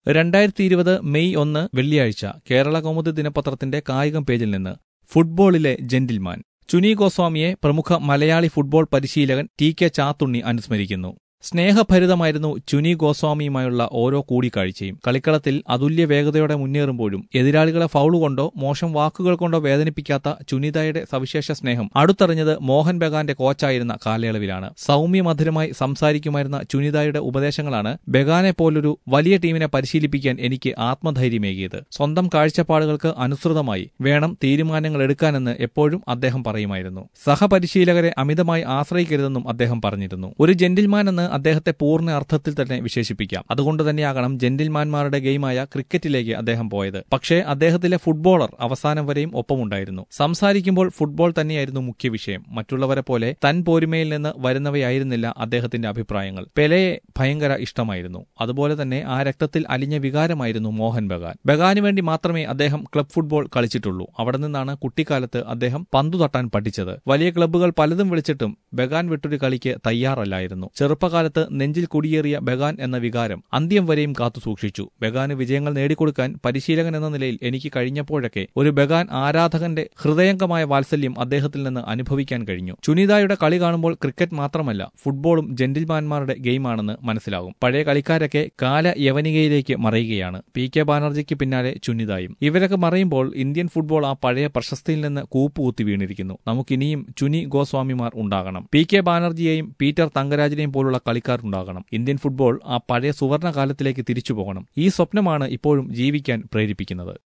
രണ്ടായിരത്തി ഇരുപത് മെയ് ഒന്ന് വെള്ളിയാഴ്ച കേരള കൗമുദി ദിനപത്രത്തിന്റെ കായികം പേജിൽ നിന്ന് ഫുട്ബോളിലെ ജെന്റിൽമാൻ ചുനി ഗോസ്വാമിയെ പ്രമുഖ മലയാളി ഫുട്ബോൾ പരിശീലകൻ ടി കെ ചാത്തുണ്ണി അനുസ്മരിക്കുന്നു സ്നേഹഭരിതമായിരുന്നു ചുനി ഗോസ്വാമിയുമായുള്ള ഓരോ കൂടിക്കാഴ്ചയും കളിക്കളത്തിൽ അതുല്യ വേഗതയോടെ മുന്നേറുമ്പോഴും എതിരാളികളെ ഫൗള് കൊണ്ടോ മോശം വാക്കുകൾ കൊണ്ടോ വേദനിപ്പിക്കാത്ത ചുനിതയുടെ സവിശേഷ സ്നേഹം അടുത്തറിഞ്ഞത് മോഹൻ ബഗാന്റെ കോച്ചായിരുന്ന കാലയളവിലാണ് സൗമ്യമധുരമായി സംസാരിക്കുമായിരുന്ന ചുനിതയുടെ ഉപദേശങ്ങളാണ് ബഗാനെ പോലൊരു വലിയ ടീമിനെ പരിശീലിപ്പിക്കാൻ എനിക്ക് ആത്മധൈര്യമേകിയത് സ്വന്തം കാഴ്ചപ്പാടുകൾക്ക് അനുസൃതമായി വേണം തീരുമാനങ്ങൾ എടുക്കാനെന്ന് എപ്പോഴും അദ്ദേഹം പറയുമായിരുന്നു സഹപരിശീലകരെ അമിതമായി ആശ്രയിക്കരുതെന്നും അദ്ദേഹം പറഞ്ഞിരുന്നു ഒരു ജെന്റിൽമാൻ എന്ന് അദ്ദേഹത്തെ പൂർണ്ണ അർത്ഥത്തിൽ തന്നെ വിശേഷിപ്പിക്കാം അതുകൊണ്ട് തന്നെയാകണം ജെന്റിൽമാൻമാരുടെ ഗെയിമായ ക്രിക്കറ്റിലേക്ക് അദ്ദേഹം പോയത് പക്ഷേ അദ്ദേഹത്തിലെ ഫുട്ബോളർ അവസാനം വരെയും ഒപ്പമുണ്ടായിരുന്നു സംസാരിക്കുമ്പോൾ ഫുട്ബോൾ തന്നെയായിരുന്നു മുഖ്യ വിഷയം മറ്റുള്ളവരെ പോലെ തൻ പോരുമയിൽ നിന്ന് വരുന്നവയായിരുന്നില്ല അദ്ദേഹത്തിന്റെ അഭിപ്രായങ്ങൾ പെലയെ ഭയങ്കര ഇഷ്ടമായിരുന്നു അതുപോലെ തന്നെ ആ രക്തത്തിൽ അലിഞ്ഞ വികാരമായിരുന്നു മോഹൻ ബഗാൻ ബഗാന് വേണ്ടി മാത്രമേ അദ്ദേഹം ക്ലബ് ഫുട്ബോൾ കളിച്ചിട്ടുള്ളൂ അവിടെ നിന്നാണ് കുട്ടിക്കാലത്ത് അദ്ദേഹം പന്തു തട്ടാൻ പഠിച്ചത് വലിയ ക്ലബ്ബുകൾ പലതും വിളിച്ചിട്ടും ബഗാൻ വിട്ടൊരു കളിക്ക് തയ്യാറല്ലായിരുന്നു ചെറുപ്പകാലത്ത് നെഞ്ചിൽ കുടിയേറിയ ബഗാൻ എന്ന വികാരം അന്ത്യം വരെയും കാത്തു സൂക്ഷിച്ചു ബഗാന് വിജയങ്ങൾ നേടിക്കൊടുക്കാൻ പരിശീലകൻ എന്ന നിലയിൽ എനിക്ക് കഴിഞ്ഞപ്പോഴൊക്കെ ഒരു ബഗാൻ ആരാധകന്റെ ഹൃദയംഗമായ വാത്സല്യം അദ്ദേഹത്തിൽ നിന്ന് അനുഭവിക്കാൻ കഴിഞ്ഞു ചുനിതായുടെ കളി കാണുമ്പോൾ ക്രിക്കറ്റ് മാത്രമല്ല ഫുട്ബോളും ജെന്റിൽമാൻമാരുടെ ഗെയിമാണെന്ന് മനസ്സിലാകും പഴയ കളിക്കാരൊക്കെ കാല യവനികയിലേക്ക് മറയുകയാണ് പി കെ ബാനർജിക്ക് പിന്നാലെ ചുനിതായും ഇവരൊക്കെ മറയുമ്പോൾ ഇന്ത്യൻ ഫുട്ബോൾ ആ പഴയ പ്രശസ്തിയിൽ നിന്ന് കൂപ്പുകുത്തി വീണിരിക്കുന്നു നമുക്കിനിയും ചുനി ഗോസ്വാമിമാർ ഉണ്ടാകണം പി കെ ബാനർജിയെയും പീറ്റർ തങ്കരാജിനെയും പോലുള്ള കളിക്കാരുണ്ടാകണം ഇന്ത്യൻ ഫുട്ബോൾ ആ പഴയ സുവർണ കാലത്തിലേക്ക് തിരിച്ചു പോകണം ഈ സ്വപ്നമാണ് ഇപ്പോഴും ജീവിക്കാൻ പ്രേരിപ്പിക്കുന്നത്